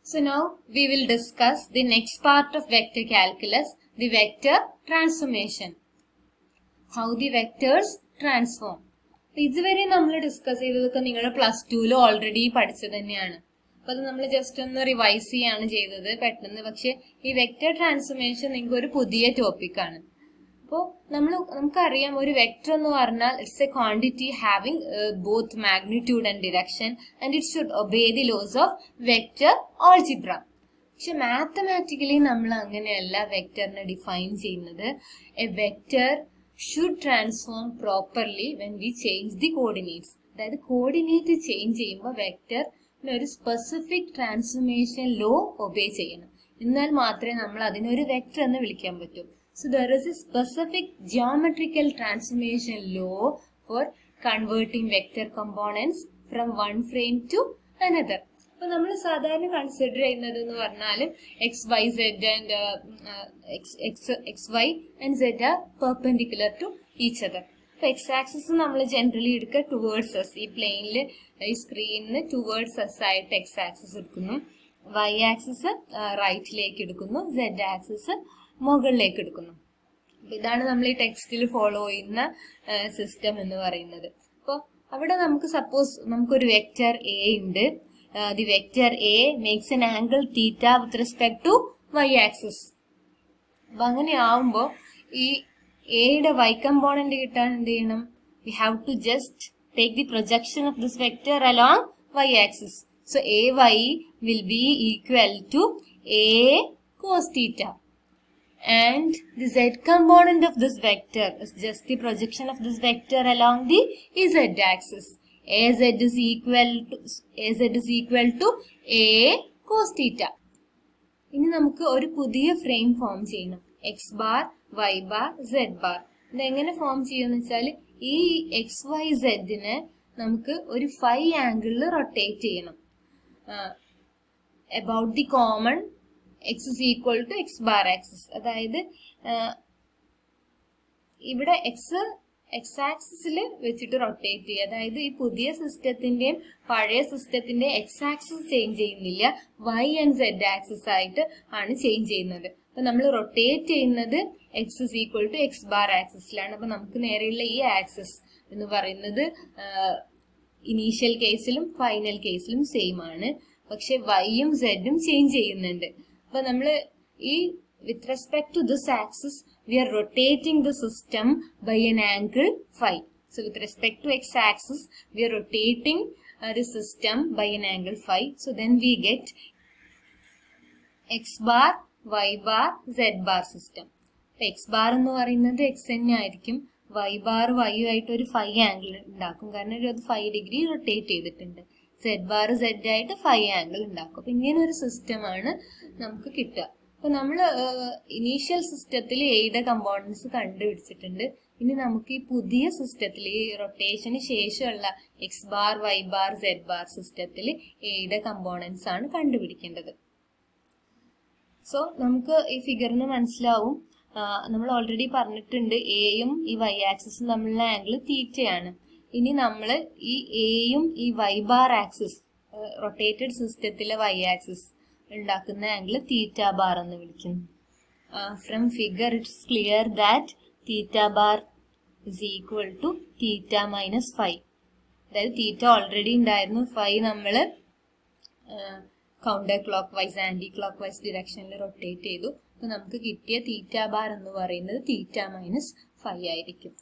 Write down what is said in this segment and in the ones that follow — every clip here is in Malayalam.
So now we will discuss the next part of vector calculus, the vector transformation. How the vectors transform. ഇതുവരെ നമ്മൾ ഡിസ്കസ് ചെയ്തതൊക്കെ നിങ്ങൾ പ്ലസ് ടുവിൽ ഓൾറെഡി പഠിച്ചത് തന്നെയാണ് അപ്പൊ അത് നമ്മൾ ജസ്റ്റ് ഒന്ന് റിവൈസ് ചെയ്യാണ് ചെയ്തത് പെട്ടെന്ന് പക്ഷെ ഈ വെക്റ്റർ ട്രാൻസ്ഫോർമേഷൻ നിങ്ങൾക്ക് ഒരു പുതിയ ടോപ്പിക്കാണ് അപ്പോൾ നമ്മൾ നമുക്കറിയാം ഒരു വെക്ടർ എന്ന് പറഞ്ഞാൽ it's a quantity having both magnitude and direction and it should obey the laws of vector algebra പക്ഷെ മാത്തമാറ്റിക്കലി നമ്മൾ അങ്ങനെയല്ല വെക്ടറിനെ ഡിഫൈൻ ചെയ്യുന്നത് a vector should transform properly when we change the coordinates അതായത് കോർഡിനേറ്റ് ചേഞ്ച് ചെയ്യുമ്പോൾ വെക്ടർ ഒരു സ്പെസിഫിക് ട്രാൻസ്ഫോർമേഷൻ ലോ ഒബേ ചെയ്യണം എന്നാൽ മാത്രമേ നമ്മൾ അതിനൊരു വെക്ടർ എന്ന് വിളിക്കാൻ പറ്റൂ So there is a specific geometrical transformation law for converting vector components from one frame to another. അപ്പൊ നമ്മൾ സാധാരണ കൺസിഡർ ചെയ്യുന്നത് എന്ന് പറഞ്ഞാൽ X Y Z and X Y and Z are perpendicular to each other അപ്പൊ എക്സ് ആക്സിസ് നമ്മൾ ജനറലി എടുക്കുക ടുവേർഡ്സ് എസ് ഈ പ്ലെയിനിൽ ഈ സ്ക്രീനിന് ടുവേർഡ്സ് എസ് ആയിട്ട് എക്സ് ആക്സിസ് എടുക്കുന്നു വൈ ആക്സിസ് റൈറ്റിലേക്ക് എടുക്കുന്നു സെഡ് ആക്സിസ് മുകളിലേക്ക് എടുക്കുന്നു ഇതാണ് നമ്മൾ ഈ ടെക്സ്റ്റിൽ ഫോളോ ചെയ്യുന്ന സിസ്റ്റം എന്ന് പറയുന്നത് അപ്പോൾ അവിടെ നമുക്ക് സപ്പോസ് നമുക്കൊരു വെക്റ്റർ എ ഉണ്ട് the vector A makes an angle theta with respect to Y axis അപ്പൊ അങ്ങനെ ആവുമ്പോൾ ഈ എയുടെ വൈ കമ്പോണന്റ് കിട്ടാൻ എന്ത് ചെയ്യണം we have to just take the projection of this vector along Y axis so A Y will be equal to A cos theta and the z component of this vector is just the projection of this vector along the z axis. Az is equal to Az is equal to a cos theta. ഇനി നമുക്ക് ഒരു പുതിയ ഫ്രെയിം ഫോം ചെയ്യണം X bar Y bar Z bar ഇത് എങ്ങനെ ഫോം ചെയ്യുമെന്ന് വെച്ചാൽ ഈ എക്സ് വൈ സെഡിനെ നമുക്ക് ഒരു ഫൈവ് ആംഗിളിൽ റൊട്ടേറ്റ് ചെയ്യണം about the common X is equal to X bar axis അതായത് ഇവിടെ എക്സ് എക്സ് ആക്സിസിൽ വെച്ചിട്ട് റൊട്ടേറ്റ് ചെയ്യുക അതായത് ഈ പുതിയ സിസ്റ്റത്തിന്റെയും പഴയ സിസ്റ്റത്തിന്റെ എക്സ് ആക്സിസ് ചേഞ്ച് ചെയ്യുന്നില്ല വൈ ആൻഡ് സെഡ് ആക്സിസ് ആയിട്ട് ആണ് ചേഞ്ച് ചെയ്യുന്നത് അപ്പൊ നമ്മൾ റൊട്ടേറ്റ് ചെയ്യുന്നത് X is equal to X bar ആക്സിസിലാണ് അപ്പൊ നമുക്ക് നേരെയുള്ള ഈ ആക്സിസ് എന്ന് പറയുന്നത് ഇനീഷ്യൽ കേസിലും ഫൈനൽ കേസിലും സെയിം ആണ് പക്ഷെ വൈയും സെഡും ചേഞ്ച് ചെയ്യുന്നുണ്ട് അപ്പൊ നമ്മൾ ഈ with respect to this axis we are rotating the system by an angle five so with respect to X axis we are rotating the system by an angle five so then we get X bar Y bar Z bar system X bar എന്ന് പറയുന്നത് എക്സ് തന്നെ ആയിരിക്കും വൈ ബാർ വൈ ആയിട്ട് ഒരു ഫൈവ് ആംഗിൾ ഉണ്ടാക്കും കാരണം ഒരു ഫൈവ് ഡിഗ്രി റൊട്ടേറ്റ് ചെയ്തിട്ടുണ്ട് സെഡ് ബാർ സെഡ് ആയിട്ട് ഫൈവ് ആംഗിൾ ഉണ്ടാക്കും അപ്പൊ ഇങ്ങനെ ഒരു സിസ്റ്റമാണ് നമുക്ക് കിട്ടുക അപ്പൊ നമ്മൾ ഇനീഷ്യൽ സിസ്റ്റത്തിൽ എയുടെ കമ്പോണൻസ് കണ്ടുപിടിച്ചിട്ടുണ്ട് ഇനി നമുക്ക് ഈ പുതിയ സിസ്റ്റത്തിൽ ഈ റൊട്ടേഷന് ശേഷമുള്ള X bar Y bar Z bar സിസ്റ്റത്തിൽ എയുടെ കമ്പോണൻസ് ആണ് കണ്ടുപിടിക്കേണ്ടത് സോ നമുക്ക് ഈ ഫിഗറിന് മനസ്സിലാവും നമ്മൾ ഓൾറെഡി പറഞ്ഞിട്ടുണ്ട് എയും ഈ വൈ ആക്സിസും തമ്മിലുള്ള ആംഗിൾ തീറ്റയാണ് ഇനി നമ്മൾ ഈ എയും ഈ വൈ ബാർ ആക്സിസ് റൊട്ടേറ്റഡ് സിസ്റ്റത്തിലെ വൈ ആക്സിസ് ഉണ്ടാക്കുന്ന ആംഗിൾ തീറ്റ ബാർ എന്ന് വിളിക്കുന്നു from figure it's clear that theta bar is equal to theta minus five അതായത് തീറ്റ ഓൾറെഡി ഉണ്ടായിരുന്നു ഫൈവ് നമ്മൾ counter clockwise anti clockwise ഡിറക്ഷനിൽ റൊട്ടേറ്റ് ചെയ്തു അപ്പൊ നമുക്ക് കിട്ടിയ തീറ്റ ബാർ എന്ന് പറയുന്നത് തീറ്റ മൈനസ് ഫൈവ് ആയിരിക്കും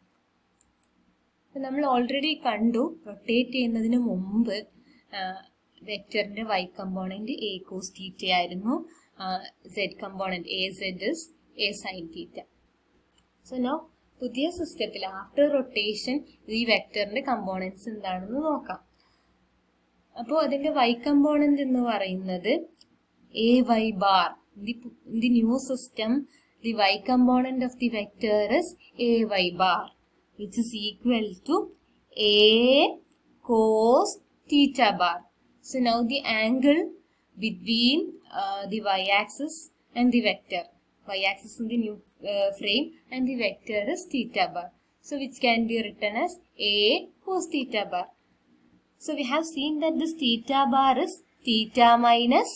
നമ്മൾ ഓൾറെഡി കണ്ടു റൊട്ടേറ്റ് ചെയ്യുന്നതിന് മുമ്പ് വെക്ടറിന്റെ Y component A cos theta ആയിരുന്നു Z component A Z is A sine theta so no പുതിയ സിസ്റ്റത്തിൽ ആഫ്റ്റർ റൊട്ടേഷൻ ഈ വെക്ടറിന്റെ കമ്പോണൻസ് എന്താണെന്ന് നോക്കാം അപ്പോൾ അതിന്റെ വൈ കമ്പോണന്റ് എന്ന് പറയുന്നത് A Y bar the new system the Y component of the vector is A Y bar which is equal to A cos theta bar. So now the angle between uh, the y-axis and the vector. Y-axis in the new uh, frame and the vector is theta bar. So which can be written as A cos theta bar. So we have seen that this theta bar is theta minus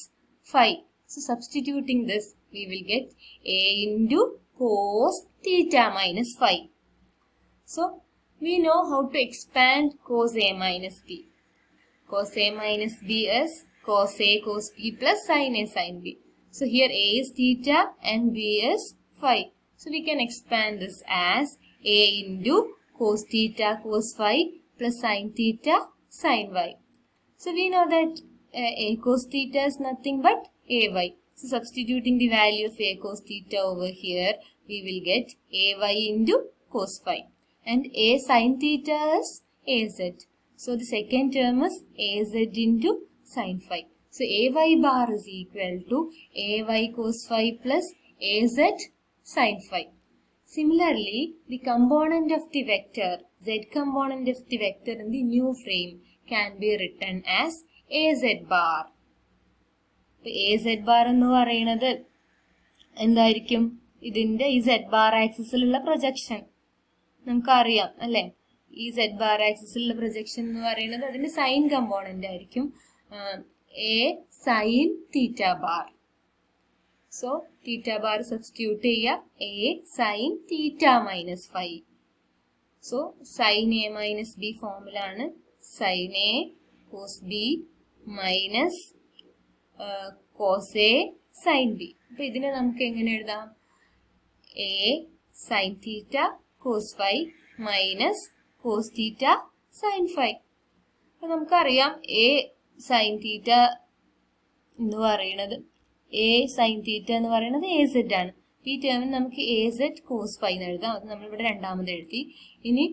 phi. So substituting this, we will get a into cos theta minus phi. So we know how to expand cos a minus b. Cos a minus b is cos a cos b plus sin a sin b. So here a is theta and b is phi. So we can expand this as a into cos theta cos phi plus sin theta sin y. So we know that uh, a cos theta is nothing but ay. So substituting the value of a cos theta over here, we will get ay into cos phi. And a sin theta is az. So the second term is az into sin phi. So ay bar is equal to ay cos phi plus az sin phi. Similarly, the component of the vector, z component of the vector in the new frame can be written as az bar. az bar എന്ന് പറയുന്നത് എന്തായിരിക്കും ഇതിന്റെ ഈ z ബാർ ആക്സിസിലുള്ള പ്രൊജക്ഷൻ നമുക്കറിയാം അല്ലെ ഈ z ബാർ ആക്സിസിലുള്ള പ്രൊജക്ഷൻ എന്ന് പറയുന്നത് അതിന്റെ സൈൻ കമ്പോണന്റ് ആയിരിക്കും A sine theta bar so theta bar substitute ചെയ്യുക A sine theta minus five so sine A minus B ഫോമിലാണ് sine A cos B minus cos A sine B അപ്പൊ ഇതിനെ നമുക്ക് എങ്ങനെ എഴുതാം A sine theta cos five minus cos theta sine five അപ്പൊ നമുക്കറിയാം എ സൈൻ തീറ്റ എന്ന് പറയുന്നത് എ സൈൻ തീറ്റ എന്ന് പറയുന്നത് എ സെഡ് ആണ് ഈ ടേമിൽ നമുക്ക് എ സെഡ് കോസ് ഫൈവ് എന്ന് എഴുതാം അത് നമ്മളിവിടെ രണ്ടാമത് എഴുതി ഇനി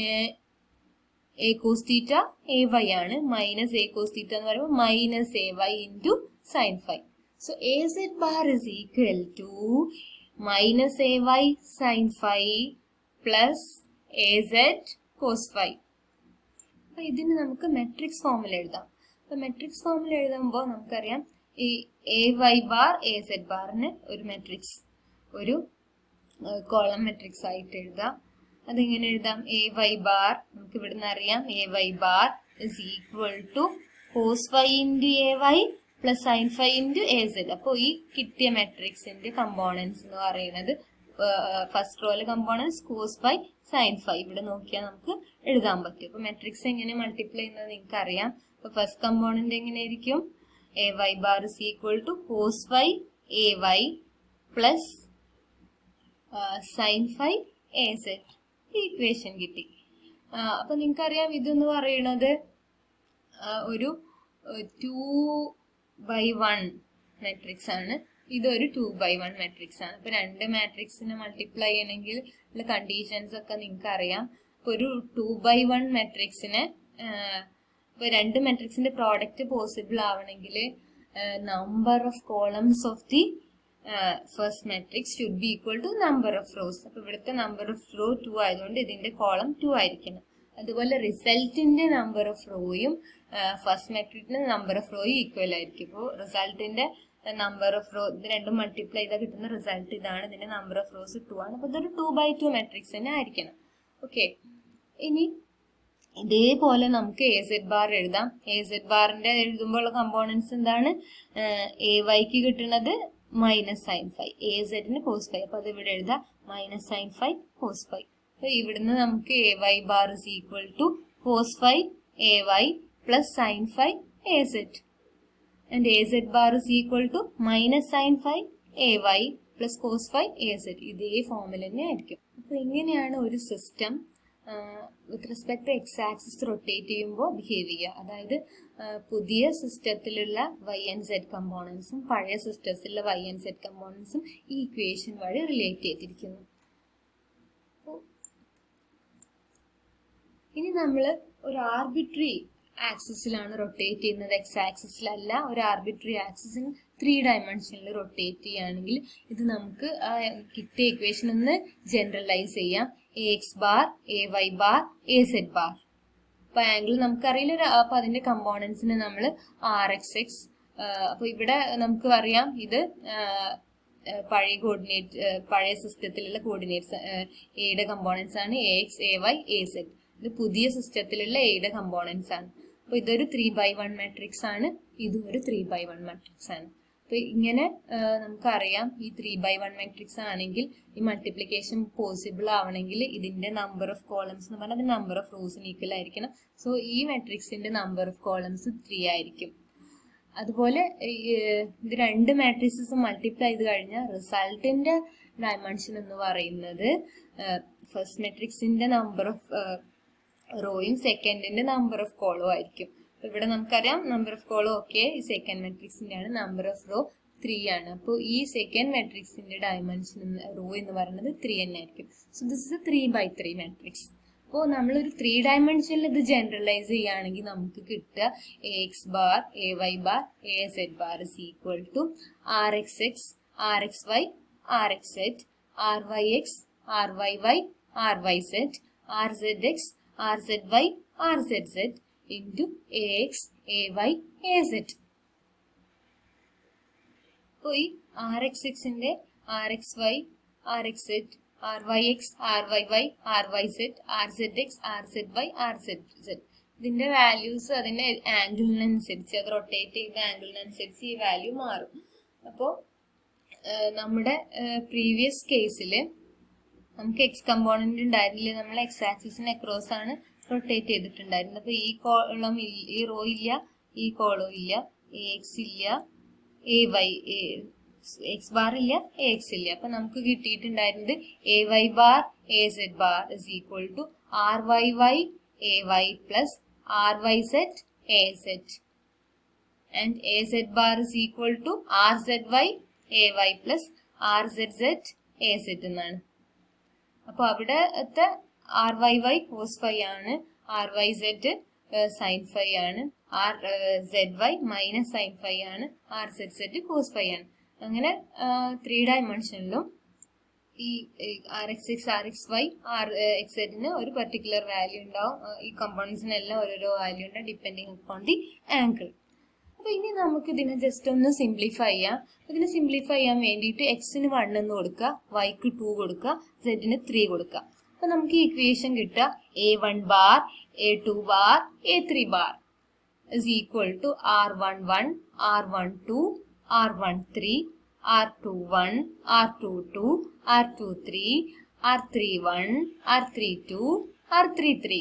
A cos theta A Y ആണ് മൈനസ് എ കോസ് തീറ്റ എന്ന് പറയുമ്പോൾ minus A Y into sine five so A Z bar is equal to minus A Y sine five plus A Z cos five അപ്പൊ ഇതിന് നമുക്ക് മെട്രിക്സ് ഫോമിൽ എഴുതാം അപ്പൊ മെട്രിക്സ് ഫോമിൽ എഴുതുമ്പോൾ നമുക്കറിയാം ഈ A Y bar A Z ബാറിന് ഒരു മെട്രിക്സ് ഒരു കോളം മെട്രിക്സ് ആയിട്ട് എഴുതാം അതെങ്ങനെ എഴുതാം എ വൈ ബാർ നമുക്ക് ഇവിടുന്ന് അറിയാം A Y bar is equal to cos phi into A Y plus sine five into A Z അപ്പോൾ ഈ കിട്ടിയ മെട്രിക്സിന്റെ കമ്പോണൻസ് എന്ന് പറയുന്നത് ഫസ്റ്റ് റോയിലെ components cos phi sine five ഇവിടെ നോക്കിയാൽ നമുക്ക് എഴുതാൻ പറ്റും അപ്പൊ മെട്രിക്സ് എങ്ങനെ മൾട്ടിപ്ലൈ ചെയ്യുന്നത് നിങ്ങൾക്ക് അറിയാം അപ്പൊ ഫസ്റ്റ് കമ്പോണന്റ് എങ്ങനെയായിരിക്കും A Y bar is equal to cos phi A Y plus sine five A Z equation കിട്ടി അപ്പൊ നിങ്ങൾക്കറിയാം ഇതെന്ന് പറയുന്നത് ഒരു ടു ബൈ വൺ മെട്രിക്സ് ആണ് ഇതൊരു ടു ബൈ വൺ മെട്രിക്സ് ആണ് അപ്പൊ രണ്ട് മാട്രിക്സിനെ മൾട്ടിപ്ലൈ ചെയ്യണമെങ്കിൽ ഉള്ള കണ്ടീഷൻസ് ഒക്കെ നിങ്ങൾക്ക് അറിയാം ഇപ്പൊ ഒരു ടു ബൈ വൺ മെട്രിക്സിന് ഇപ്പൊ രണ്ട് മെട്രിക്സിന്റെ പ്രോഡക്റ്റ് പോസിബിൾ ആവണമെങ്കിൽ number of columns of the first matrix should be equal to number of rows അപ്പൊ ഇവിടുത്തെ നമ്പർ ഓഫ് റോ ടു ആയതുകൊണ്ട് ഇതിന്റെ കോളം ടു ആയിരിക്കണം അതുപോലെ റിസൾട്ടിന്റെ നമ്പർ ഓഫ് റോയും ഫസ്റ്റ് മെട്രിക്കിന്റെ നമ്പർ ഓഫ് റോയും ഈക്വൽ ആയിരിക്കും ഇപ്പോൾ റിസൾട്ടിന്റെ നമ്പർ ഓഫ് റോ ഇത് രണ്ടും മൾട്ടിപ്ലൈ ചെയ്താൽ കിട്ടുന്ന റിസൾട്ട് ഇതാണ് ഇതിന്റെ നമ്പർ ഓഫ് റോസ് ടു ആണ് അപ്പൊ ഇതൊരു ടു ബൈ ടു മെട്രിക്സ് തന്നെ ആയിരിക്കണം ഓക്കെ ഇനി ഇതേപോലെ നമുക്ക് എ സെഡ് ബാർ എഴുതാം എ സെഡ് ബാറിന്റെ എഴുതുമ്പോൾ ഉള്ള കമ്പോണൻസ് എന്താണ് എ വൈക്ക് കിട്ടുന്നത് മൈനസ് സൈൻ ഫൈവ് എ സെഡിന് കോസ് ഫൈവ് അപ്പൊ അത് ഇവിടെ എഴുതാം minus sine five cos five അപ്പൊ ഇവിടുന്ന് നമുക്ക് A Y bar is equal to cos five A Y plus sine five A Z and A Z bar is equal to minus sine five A Y plus cos five A Z ഇതേ ഫോമിൽ തന്നെ ആയിരിക്കും അപ്പൊ ഇങ്ങനെയാണ് ഒരു system with respect to X axis rotate ചെയ്യുമ്പോൾ ബിഹേവ് ചെയ്യുക അതായത് പുതിയ സിസ്റ്റത്തിലുള്ള വൈ ആൻഡ് സെഡ് കമ്പോണൻസും പഴയ സിസ്റ്റത്തിലുള്ള വൈ ആൻഡ് സെഡ് കമ്പോണൻസും ഈ ഇക്വേഷൻ വഴി റിലേറ്റ് ചെയ്തിരിക്കുന്നു ഇനി നമ്മൾ ഒരു ആർബിട്രറി ആക്സിസിലാണ് റൊട്ടേറ്റ് ചെയ്യുന്നത് എക്സ് ആക്സിസിലല്ല ഒരു ആർബിട്രറി ആക്സിസിന് ത്രീ ഡയമെൻഷനിൽ റൊട്ടേറ്റ് ചെയ്യുകയാണെങ്കിൽ ഇത് നമുക്ക് കിട്ടിയ ഇക്വേഷൻ ഒന്ന് ജനറലൈസ് ചെയ്യാം A X bar A Y bar A Z bar അപ്പൊ ആംഗിൾ നമുക്കറിയില്ല അപ്പൊ അതിന്റെ കമ്പോണൻസിന് നമ്മൾ ആർ എക്സ് എക്സ് അപ്പൊ ഇവിടെ നമുക്ക് അറിയാം ഇത് പഴയ കോർഡിനേറ്റ് പഴയ സിസ്റ്റത്തിലുള്ള കോർഡിനേറ്റ്സ് എയുടെ കമ്പോണൻസ് ആണ് A X A Y A Z ഇത് പുതിയ സിസ്റ്റത്തിലുള്ള എയുടെ കമ്പോണൻസ് ആണ് അപ്പൊ ഇതൊരു ത്രീ ബൈ വൺ മാട്രിക്സ് ആണ് ഇതും ഒരു ത്രീ ബൈ വൺ മാട്രിക്സ് ആണ് അപ്പൊ ഇങ്ങനെ ആ, നമുക്കറിയാം ഈ ത്രീ ബൈ വൺ മാട്രിക്സ് ആണെങ്കിൽ ഈ മൾട്ടിപ്ലിക്കേഷൻ പോസിബിൾ ആവണമെങ്കിൽ ഇതിന്റെ നമ്പർ ഓഫ് കോളംസ് എന്ന് പറഞ്ഞാൽ നമ്പർ ഓഫ് റോസിന് ഈക്വൽ ആയിരിക്കണം സോ ഈ മാട്രിക്സിന്റെ നമ്പർ ഓഫ് കോളംസ് ത്രീ ആയിരിക്കും അതുപോലെ ഈ, ഇത് രണ്ട് മാട്രിക്സസ് മൾട്ടിപ്ലൈ ചെയ്ത് കഴിഞ്ഞാൽ റിസൾട്ടിന്റെ ഡയമെൻഷൻ എന്ന് പറയുന്നത് ഫസ്റ്റ് മെട്രിക്സിന്റെ നമ്പർ ഓഫ് റോയും സെക്കൻഡിന്റെ നമ്പർ ഓഫ് കോളോ ആയിരിക്കും അപ്പൊ ഇവിടെ നമുക്കറിയാം നമ്പർ ഓഫ് കോളോ ഓക്കെ ഈ സെക്കൻഡ് മെട്രിക്സിന്റെ ആണ് നമ്പർ ഓഫ് റോ ത്രീ ആണ് അപ്പോൾ ഈ സെക്കൻഡ് മെട്രിക്സിന്റെ ഡയമെൻഷൻ റോ എന്ന് പറയുന്നത് ത്രീ തന്നെ ആയിരിക്കും so this is three by three matrix അപ്പോൾ നമ്മളൊരു ത്രീ ഡയമെൻഷനിൽ ഇത് ജനറലൈസ് ചെയ്യുകയാണെങ്കിൽ നമുക്ക് കിട്ടുക A X bar A Y bar A Z bar is equal to R X X R X Y R X Z R Y X R Y Y R Y Z R Z X R Z Y R Z Z into A X A Y A Z അപ്പോൾ ഈ ആർ എക്സ് എക്സിന്റെ R X Y R X Z R Y X R Y Y R Y Z R Z X R Z Y R Z Z ഇതിന്റെ വാല്യൂസ് അതിന്റെ ആംഗിളിനനുസരിച്ച് അത് റൊട്ടേറ്റ് ചെയ്ത ആംഗിളിനനുസരിച്ച് ഈ വാല്യൂ മാറും അപ്പോൾ നമ്മുടെ പ്രീവിയസ് കേസിൽ നമുക്ക് എക്സ് കമ്പോണന്റ് ഉണ്ടായിരുന്നില്ല നമ്മൾ എക്സ് ആക്സിസിന് അക്രോസ് ആണ് റൊട്ടേറ്റ് ചെയ്തിട്ടുണ്ടായിരുന്നത് അപ്പൊ ഈ കോളം ഈ റോ ഇല്ല ഈ കോളോ ഇല്ല എ എക്സ് ഇല്ല എ വൈ എക്സ് ബാർ ഇല്ല എ എക്സ് ഇല്ല അപ്പൊ നമുക്ക് കിട്ടിയിട്ടുണ്ടായിരുന്നത് A Y bar A Z bar is equal to R Y Y A Y plus R Y Z A Z and az bar is equal to rzy ay plus rzz az എന്നാണ് അപ്പൊ അവിടത്തെ R Y Y cos phi ആണ് R Y Z sine phi ആണ് R Z Y minus sine phi ആണ് R Z Z cos phi ആണ് അങ്ങനെ ത്രീ ഡയമെൻഷനിലും ഈ R X X R X Y R X സെഡിന് ഒരു പെർട്ടിക്കുലർ വാല്യൂ ഉണ്ടാവും ആ, ഈ കമ്പോണൻസിനെല്ലാം ഓരോരോ വാല്യൂ ഉണ്ടാവും ഡിപ്പെൻഡിങ് അപ്പോൺ ദി ആംഗിൾ അപ്പൊ ഇനി നമുക്ക് ഇതിനെ ജസ്റ്റ് ഒന്ന് സിംപ്ലിഫൈ ചെയ്യാം ഇതിനെ സിംപ്ലിഫൈ ചെയ്യാൻ വേണ്ടിയിട്ട് എക്സിന് വൺ എന്ന് കൊടുക്കുക വൈക്ക് ടു കൊടുക്കുക സെഡിന് ത്രീ കൊടുക്കുക അപ്പൊ നമുക്ക് ഈ ഇക്വേഷൻ കിട്ടുക A one bar A two bar A three bar is equal to R11, R12, R13, R21, R22, R23, R31, R32, R33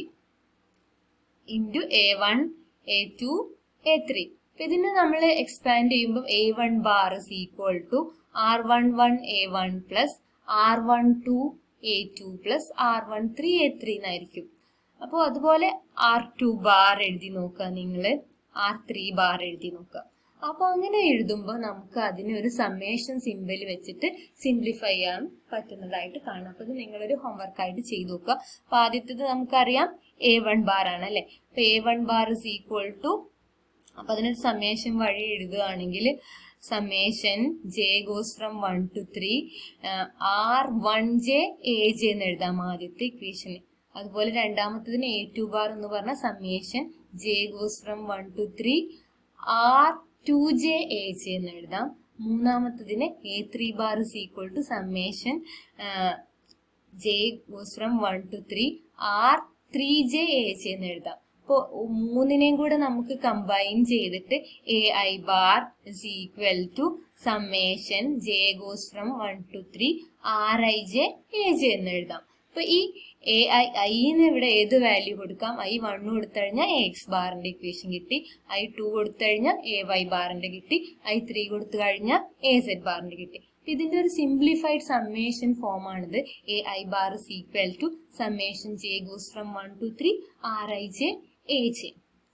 into A1, A2, A3. അപ്പൊ ഇതിനെ നമ്മൾ എക്സ്പാൻഡ് ചെയ്യുമ്പോൾ A one bar is equal to R one one A one plus R one two A two plus R one three A three എന്നായിരിക്കും അപ്പോൾ അതുപോലെ ആർ ടു ബാർ എഴുതി നോക്കുക നിങ്ങൾ ആർ ത്രീ ബാർ എഴുതി നോക്കുക അപ്പൊ അങ്ങനെ എഴുതുമ്പോൾ നമുക്ക് അതിനെ ഒരു സമ്മേഷൻ സിമ്പിൾ വെച്ചിട്ട് സിംപ്ലിഫൈ ചെയ്യാൻ പറ്റുന്നതായിട്ട് കാണാം അപ്പൊ ഇത് നിങ്ങളൊരു ഹോംവർക്ക് ആയിട്ട് ചെയ്തു നോക്കുക അപ്പൊ ആദ്യത്തേത് നമുക്കറിയാം എ വൺ ബാർ ആണ് അല്ലെ അപ്പൊ A one bar is equal to അപ്പൊ അതിനൊരു സമ്മേഷൻ വഴി എഴുതുകയാണെങ്കിൽ summation J goes from one two three R one J A J എന്ന് എഴുതാം ആദ്യത്തെ ഇക്വേഷന് അതുപോലെ രണ്ടാമത്തതിന് എ ടു ബാർ എന്ന് പറഞ്ഞ summation J goes from one two three R two J A J എന്ന് എഴുതാം മൂന്നാമത്തതിന് A three bar is equal to summation J goes from one two three R three J A J എന്ന് എഴുതാം അപ്പോൾ മൂന്നിനെയും കൂടെ നമുക്ക് കമ്പൈൻ ചെയ്തിട്ട് A I bar is equal to summation J goes from one two three R I J A J എന്ന് എഴുതാം അപ്പൊ ഈ എ ഐ ഐന്ന് ഇവിടെ ഏത് വാല്യൂ കൊടുക്കാം ഐ വൺ കൊടുത്തു കഴിഞ്ഞാൽ എ എക്സ് ബാറിന്റെ ഇക്വേഷൻ കിട്ടി ഐ ടു കൊടുത്തു കഴിഞ്ഞാൽ എ വൈ ബാറിന്റെ കിട്ടി ഐ ത്രീ കൊടുത്തു കഴിഞ്ഞാൽ എ സെഡ് ബാറിന്റെ കിട്ടി അപ്പൊ ഇതിന്റെ ഒരു സിംപ്ലിഫൈഡ് സമ്മേഷൻ ഫോം ആണിത് A I bar is equal to summation J goes from one two three R I J A J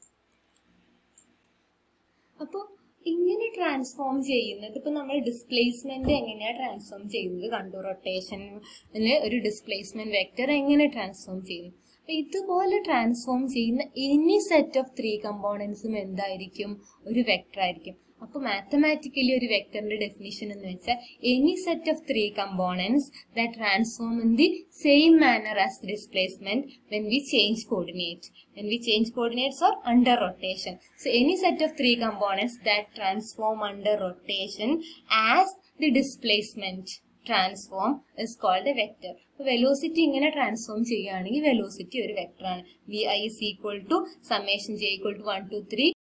അപ്പോ ഇങ്ങനെ ട്രാൻസ്ഫോം ചെയ്യുന്നത് ഇപ്പൊ നമ്മൾ ഡിസ്പ്ലേസ്മെന്റ് എങ്ങനെയാ ട്രാൻസ്ഫോം ചെയ്യുന്നത് കണ്ടു റൊട്ടേഷനില് ഒരു ഡിസ്പ്ലേസ്മെന്റ് വെക്ടർ എങ്ങനെ ട്രാൻസ്ഫോം ചെയ്യുന്നു അപ്പൊ ഇതുപോലെ ട്രാൻസ്ഫോം ചെയ്യുന്ന എനി സെറ്റ് ഓഫ് ത്രീ കമ്പോണൻസും എന്തായിരിക്കും ഒരു വെക്ടർ ആയിരിക്കും അപ്പൊ മാത്തമാറ്റിക്കലി ഒരു വെക്ടറിന്റെ ഡെഫിനിഷൻ എന്ന് വെച്ചാൽ any set of three components that transform in the same manner as displacement when we change coordinate when we change coordinates or under rotation. So any set of three components that transform under rotation as the displacement transform is called a vector. അപ്പോൾ വെലോസിറ്റി ഇങ്ങനെ ട്രാൻസ്ഫോം ചെയ്യുകയാണെങ്കിൽ വെലോസിറ്റി ഒരു വെക്ടർ ആണ് V I is equal to summation J equal to one two three